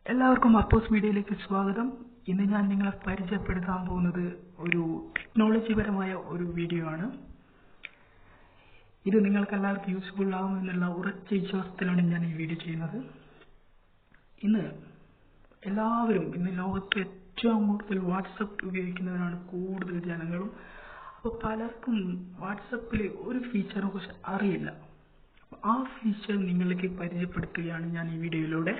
എല്ലാവർക്കും അപ്പോസ് മീഡിയയിലേക്ക് സ്വാഗതം ഇന്ന് ഞാൻ നിങ്ങളെ പരിചയപ്പെടുത്താൻ പോകുന്നത് ഒരു ടെക്നോളജിപരമായ ഒരു വീഡിയോ ആണ് ഇത് നിങ്ങൾക്ക് എല്ലാവർക്കും യൂസ്ഫുൾ ആകും എന്നുള്ള ഉറച്ച വിശ്വാസത്തിലാണ് ഞാൻ ഈ വീഡിയോ ചെയ്യുന്നത് ഇന്ന് എല്ലാവരും ഇന്ന് ലോകത്ത് ഏറ്റവും കൂടുതൽ വാട്സപ്പ് ഉപയോഗിക്കുന്നവരാണ് കൂടുതൽ ജനങ്ങളും അപ്പോൾ പലർക്കും വാട്സപ്പിൽ ഒരു ഫീച്ചറിനെ കുറിച്ച് അറിയില്ല അപ്പോൾ ആ ഫീച്ചർ നിങ്ങൾക്ക് പരിചയപ്പെടുത്തുകയാണ് ഞാൻ ഈ വീഡിയോയിലൂടെ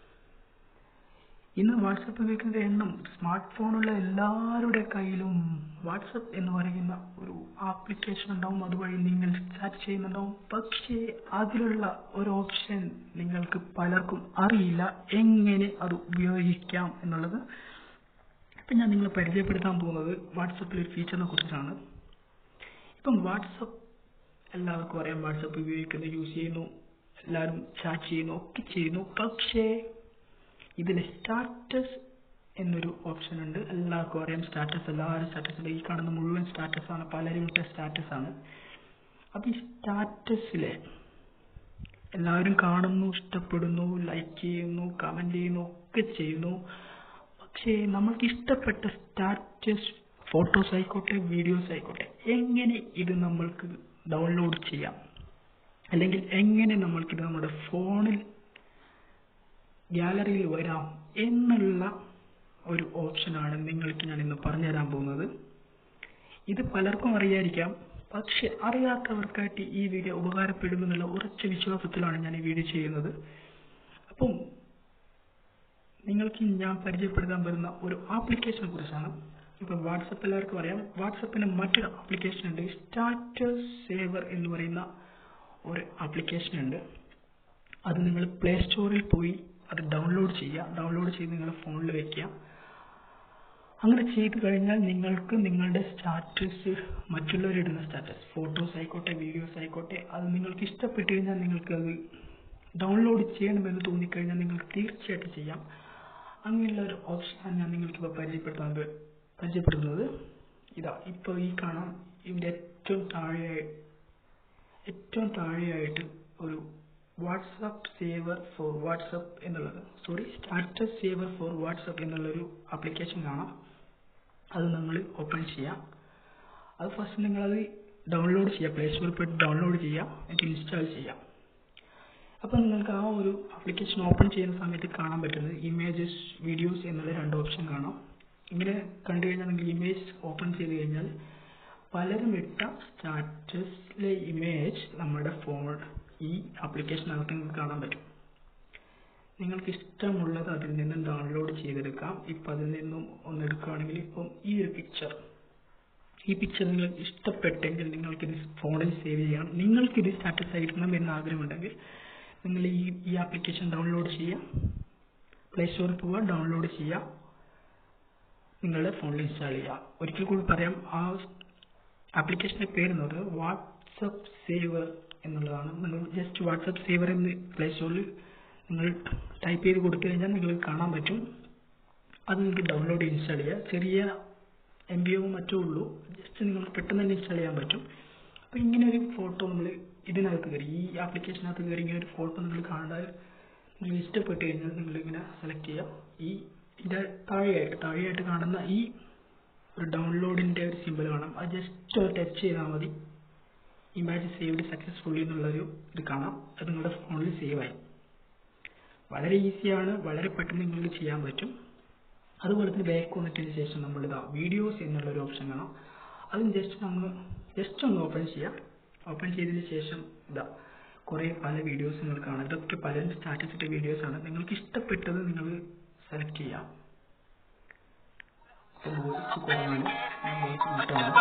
ഇന്ന് വാട്സപ്പ് ഉപയോഗിക്കുന്ന എണ്ണം സ്മാർട്ട് ഫോണുള്ള എല്ലാവരുടെ കയ്യിലും വാട്സപ്പ് എന്ന് പറയുന്ന ഒരു ആപ്ലിക്കേഷൻ ഉണ്ടാവും അതുവഴി നിങ്ങൾ ചാറ്റ് ചെയ്യുന്നുണ്ടാവും പക്ഷേ അതിലുള്ള ഒരു ഓപ്ഷൻ നിങ്ങൾക്ക് പലർക്കും അറിയില്ല എങ്ങനെ അത് ഉപയോഗിക്കാം എന്നുള്ളത് ഇപ്പം ഞാൻ നിങ്ങളെ പരിചയപ്പെടുത്താൻ പോകുന്നത് വാട്സപ്പിൽ ഒരു ഫീച്ചറിനെ കുറിച്ചാണ് ഇപ്പം വാട്സപ്പ് എല്ലാവർക്കും അറിയാം വാട്സപ്പ് ഉപയോഗിക്കുന്നു യൂസ് ചെയ്യുന്നു എല്ലാവരും ചാറ്റ് ചെയ്യുന്നു ഒക്കെ ചെയ്യുന്നു പക്ഷേ ഇതിൽ സ്റ്റാറ്റസ് എന്നൊരു ഓപ്ഷൻ ഉണ്ട് എല്ലാവർക്കും അറിയാം സ്റ്റാറ്റസ് എല്ലാവരും സ്റ്റാറ്റസ് ഈ കാണുന്ന മുഴുവൻ സ്റ്റാറ്റസ് ആണ് പലരും ഇട്ട സ്റ്റാറ്റസ് ആണ് അപ്പം ഈ സ്റ്റാറ്റസിലെ എല്ലാവരും കാണുന്നു ഇഷ്ടപ്പെടുന്നു ലൈക്ക് ചെയ്യുന്നു കമന്റ് ചെയ്യുന്നു ഒക്കെ ചെയ്യുന്നു പക്ഷേ നമ്മൾക്ക് ഇഷ്ടപ്പെട്ട സ്റ്റാറ്റസ് ഫോട്ടോസ് ആയിക്കോട്ടെ വീഡിയോസ് ആയിക്കോട്ടെ എങ്ങനെ ഇത് നമ്മൾക്ക് ഡൗൺലോഡ് ചെയ്യാം അല്ലെങ്കിൽ എങ്ങനെ നമ്മൾക്കിത് നമ്മുടെ ഫോണിൽ ഗ്യാലറിയിൽ വരാം എന്നുള്ള ഒരു ഓപ്ഷനാണ് നിങ്ങൾക്ക് ഞാൻ ഇന്ന് പറഞ്ഞു തരാൻ പോകുന്നത് ഇത് പലർക്കും അറിയായിരിക്കാം പക്ഷെ അറിയാത്തവർക്കായിട്ട് ഈ വീഡിയോ ഉപകാരപ്പെടുമെന്നുള്ള ഉറച്ച വിശ്വാസത്തിലാണ് ഞാൻ ഈ വീഡിയോ ചെയ്യുന്നത് അപ്പം നിങ്ങൾക്ക് ഞാൻ പരിചയപ്പെടുത്താൻ വരുന്ന ഒരു ആപ്ലിക്കേഷനെ കുറിച്ചാണ് ഇപ്പം വാട്സപ്പ് എല്ലാവർക്കും അറിയാം വാട്സപ്പിന് മറ്റൊരു ആപ്ലിക്കേഷൻ ഉണ്ട് സ്റ്റാറ്റസ് സേവർ എന്ന് പറയുന്ന ഒരു ആപ്ലിക്കേഷൻ ഉണ്ട് അത് നിങ്ങൾ പ്ലേ സ്റ്റോറിൽ പോയി അത് ഡൗൺലോഡ് ചെയ്യുക ഡൗൺലോഡ് ചെയ്ത് നിങ്ങളുടെ ഫോണിൽ വെക്കുക അങ്ങനെ ചെയ്തു കഴിഞ്ഞാൽ നിങ്ങൾക്ക് നിങ്ങളുടെ സ്റ്റാറ്റസ് മറ്റുള്ളവരിടുന്ന സ്റ്റാറ്റസ് ഫോട്ടോസ് ആയിക്കോട്ടെ വീഡിയോസ് ആയിക്കോട്ടെ അത് നിങ്ങൾക്ക് ഇഷ്ടപ്പെട്ടു കഴിഞ്ഞാൽ നിങ്ങൾക്ക് അത് ഡൗൺലോഡ് ചെയ്യണമെന്ന് തോന്നിക്കഴിഞ്ഞാൽ നിങ്ങൾക്ക് തീർച്ചയായിട്ടും ചെയ്യാം അങ്ങനെയുള്ള ഒരു ഓപ്ഷനാണ് ഞാൻ നിങ്ങൾക്കിപ്പോൾ പരിചയപ്പെടുത്താൻ പരിചയപ്പെടുത്തുന്നത് ഇതാ ഇപ്പോൾ ഈ കാണാം ഇതിൻ്റെ ഏറ്റവും താഴെ ഏറ്റവും താഴെയായിട്ട് ഒരു വാട്സപ്പ് സേവർ ഫോർ വാട്സപ്പ് എന്നുള്ളത് sorry status saver for WhatsApp എന്നുള്ളൊരു ആപ്ലിക്കേഷൻ കാണാം അത് നിങ്ങൾ ഓപ്പൺ ചെയ്യാം അത് ഫസ്റ്റ് നിങ്ങളത് ഡൗൺലോഡ് ചെയ്യുക പ്ലേ സ്റ്റോറിൽ പോയിട്ട് ഡൗൺലോഡ് ചെയ്യുക എന്നിട്ട് ഇൻസ്റ്റാൾ ചെയ്യാം അപ്പോൾ നിങ്ങൾക്ക് ആ ഒരു ആപ്ലിക്കേഷൻ ഓപ്പൺ ചെയ്യുന്ന സമയത്ത് കാണാൻ പറ്റുന്നത് ഇമേജസ് വീഡിയോസ് എന്നുള്ള രണ്ട് ഓപ്ഷൻ കാണാം ഇങ്ങനെ കണ്ടു കഴിഞ്ഞാൽ നിങ്ങൾ ഇമേജ് ഓപ്പൺ ചെയ്ത് കഴിഞ്ഞാൽ പലരും ഇട്ട സ്റ്റാറ്റസിലെ ഇമേജ് നമ്മുടെ ഫോൺ ഈ ആപ്ലിക്കേഷനകത്ത് നിങ്ങൾക്ക് കാണാൻ പറ്റും നിങ്ങൾക്ക് ഇഷ്ടമുള്ളത് അതിൽ നിന്നും ഡൗൺലോഡ് ചെയ്തെടുക്കാം ഇപ്പം അതിൽ നിന്നും ഒന്ന് എടുക്കുകയാണെങ്കിൽ ഇപ്പം ഈ ഒരു പിക്ചർ ഈ പിക്ചർ നിങ്ങൾക്ക് ഇഷ്ടപ്പെട്ടെങ്കിൽ നിങ്ങൾക്കിത് ഫോണിൽ സേവ് ചെയ്യാം നിങ്ങൾക്കിത് സ്റ്റാറ്റസ് ആയിടണം എന്ന് ആഗ്രഹമുണ്ടെങ്കിൽ നിങ്ങൾ ഈ ഈ ആപ്ലിക്കേഷൻ ഡൗൺലോഡ് ചെയ്യുക പ്ലേ സ്റ്റോറിൽ പോവുക ഡൗൺലോഡ് ചെയ്യുക നിങ്ങളുടെ ഫോണിൽ ഇൻസ്റ്റാൾ ചെയ്യുക ഒരിക്കൽ കൂടി പറയാം ആ ആപ്ലിക്കേഷൻ്റെ പേര് എന്ന് പറയുന്നത് വാട്സപ്പ് സേവർ എന്നുള്ളതാണ് നിങ്ങൾ ജസ്റ്റ് വാട്സപ്പ് സേവർ എന്ന് പ്ലേ സ്റ്റോറിൽ നിങ്ങൾ ടൈപ്പ് ചെയ്ത് കൊടുത്തു കഴിഞ്ഞാൽ നിങ്ങൾക്ക് കാണാൻ പറ്റും അത് നിങ്ങൾക്ക് ഡൗൺലോഡ് ഇൻസ്റ്റാൾ ചെയ്യുക ചെറിയ എം ബി ഒ മറ്റോ ഉള്ളൂ ജസ്റ്റ് നിങ്ങൾക്ക് പെട്ടെന്ന് തന്നെ ഇൻസ്റ്റാൾ ചെയ്യാൻ പറ്റും അപ്പോൾ ഇങ്ങനെ ഒരു ഫോട്ടോ നമ്മൾ ഇതിനകത്ത് കയറി ഈ ആപ്ലിക്കേഷനകത്ത് കയറി ഇങ്ങനെ ഒരു ഫോട്ടോ നിങ്ങൾ കണ്ടാൽ നിങ്ങൾ ഇഷ്ടപ്പെട്ട് കഴിഞ്ഞാൽ നിങ്ങൾ ഇങ്ങനെ സെലക്ട് ചെയ്യുക ഈ ഇതിൻ്റെ താഴെയായിട്ട് താഴെയായിട്ട് കാണുന്ന ഈ ഒരു ഡൗൺലോഡിൻ്റെ ഒരു സിമ്പിൾ കാണാം അത് ജസ്റ്റ് ഒരു ടച്ച് ചെയ്താൽ മതി ഇമേജ് സേവ്ഡ് സക്സസ്ഫുള്ളി എന്നുള്ളൊരു ഇത് കാണാം അത് നിങ്ങളുടെ ഫോണിൽ സേവ് ആയി വളരെ ഈസിയാണ് വളരെ പെട്ടെന്ന് നിങ്ങൾക്ക് ചെയ്യാൻ പറ്റും അതുപോലെ തന്നെ ബാക്ക് വന്നിട്ടതിന് ശേഷം നമ്മൾ ഇതാ വീഡിയോസ് എന്നുള്ളൊരു ഓപ്ഷൻ കാണാം അതും ജസ്റ്റ് നമ്മൾ ജസ്റ്റ് ഒന്ന് ഓപ്പൺ ചെയ്യാം ഓപ്പൺ ചെയ്തതിന് ശേഷം ഇതാ കുറേ പല വീഡിയോസ് നിങ്ങൾ കാണാം ഇതൊക്കെ പലരും സ്റ്റാറ്റസ് ഇട്ട വീഡിയോസ് ആണ് നിങ്ങൾക്ക് ഇഷ്ടപ്പെട്ടത് നിങ്ങൾ സെലക്ട് ചെയ്യാം വോയിസ് കുറവാണ് ഞാൻ വോയിസ് കൂട്ടാണ്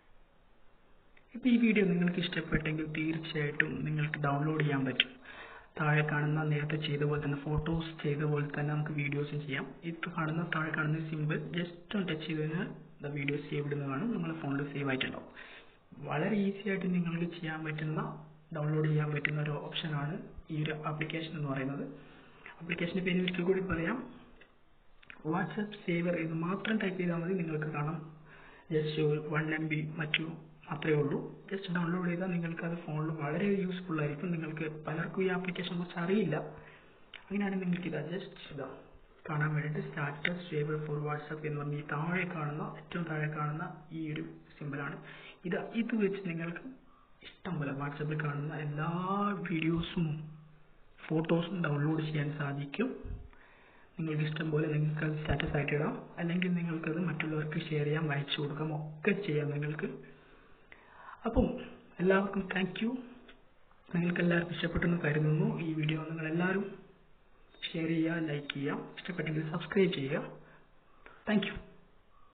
ഇപ്പോൾ ഈ വീഡിയോ നിങ്ങൾക്ക് ഇഷ്ടപ്പെട്ടെങ്കിൽ തീർച്ചയായിട്ടും നിങ്ങൾക്ക് ഡൗൺലോഡ് ചെയ്യാൻ പറ്റും താഴെ കാണുന്ന നേരത്തെ ചെയ്ത പോലെ തന്നെ ഫോട്ടോസ് ചെയ്ത പോലെ തന്നെ നമുക്ക് വീഡിയോസും ചെയ്യാം ഇത് കാണുന്ന താഴെ കാണുന്ന സിമ്പിൾ ജസ്റ്റ് ഒന്ന് ടച്ച് ചെയ്ത് കഴിഞ്ഞാൽ വീഡിയോ സേവ് ഇടുന്ന കാണും നിങ്ങളുടെ ഫോണിൽ സേവ് ആയിട്ടുണ്ടാവും വളരെ ഈസി ആയിട്ട് നിങ്ങൾക്ക് ചെയ്യാൻ പറ്റുന്ന ഡൗൺലോഡ് ചെയ്യാൻ പറ്റുന്ന ഒരു ഓപ്ഷനാണ് ഈ ഒരു ആപ്ലിക്കേഷൻ എന്ന് പറയുന്നത് ആപ്ലിക്കേഷൻ്റെ പേര് ഒരിക്കൽ കൂടി പറയാം വാട്സപ്പ് സേവർ എന്ന് മാത്രം ടൈപ്പ് ചെയ്താൽ മതി നിങ്ങൾക്ക് കാണാം ജസ്റ്റ് വൺ എം ബി മറ്റു മാത്രമേ ഉള്ളൂ ജസ്റ്റ് ഡൗൺലോഡ് ചെയ്താൽ നിങ്ങൾക്ക് അത് ഫോണിൽ വളരെ യൂസ്ഫുൾ ആയിരിക്കും നിങ്ങൾക്ക് പലർക്കും ഈ ആപ്ലിക്കേഷനെ കുറിച്ച് അറിയില്ല അങ്ങനെയാണെങ്കിൽ നിങ്ങൾക്ക് ഇതാ ജസ്റ്റ് ഇതാ കാണാൻ വേണ്ടിയിട്ട് സ്റ്റാറ്റസ് സേവർ ഫോർ വാട്സപ്പ് എന്ന് പറഞ്ഞ് ഈ താഴെ കാണുന്ന ഏറ്റവും താഴെ കാണുന്ന ഈ ഒരു സിമ്പിളാണ് ഇത് ഇത് വെച്ച് നിങ്ങൾക്ക് ഇഷ്ടം പോലെ വാട്സപ്പിൽ കാണുന്ന എല്ലാ വീഡിയോസും ഫോട്ടോസും ഡൗൺലോഡ് ചെയ്യാൻ സാധിക്കും നിങ്ങൾക്ക് ഇഷ്ടം പോലെ നിങ്ങൾക്ക് അത് സ്റ്റാറ്റസ് ആയിട്ട് ഇടാം അല്ലെങ്കിൽ നിങ്ങൾക്കത് മറ്റുള്ളവർക്ക് ഷെയർ ചെയ്യാം അയച്ചു കൊടുക്കാം ഒക്കെ ചെയ്യാം നിങ്ങൾക്ക് അപ്പം എല്ലാവർക്കും താങ്ക് യു നിങ്ങൾക്ക് എല്ലാവർക്കും ഇഷ്ടപ്പെട്ടെന്ന് കരുതുന്നു ഈ വീഡിയോ നിങ്ങൾ എല്ലാവരും ഷെയർ ചെയ്യുക ലൈക്ക് ചെയ്യുക ഇഷ്ടപ്പെട്ടെങ്കിൽ സബ്സ്ക്രൈബ് ചെയ്യുക താങ്ക് യു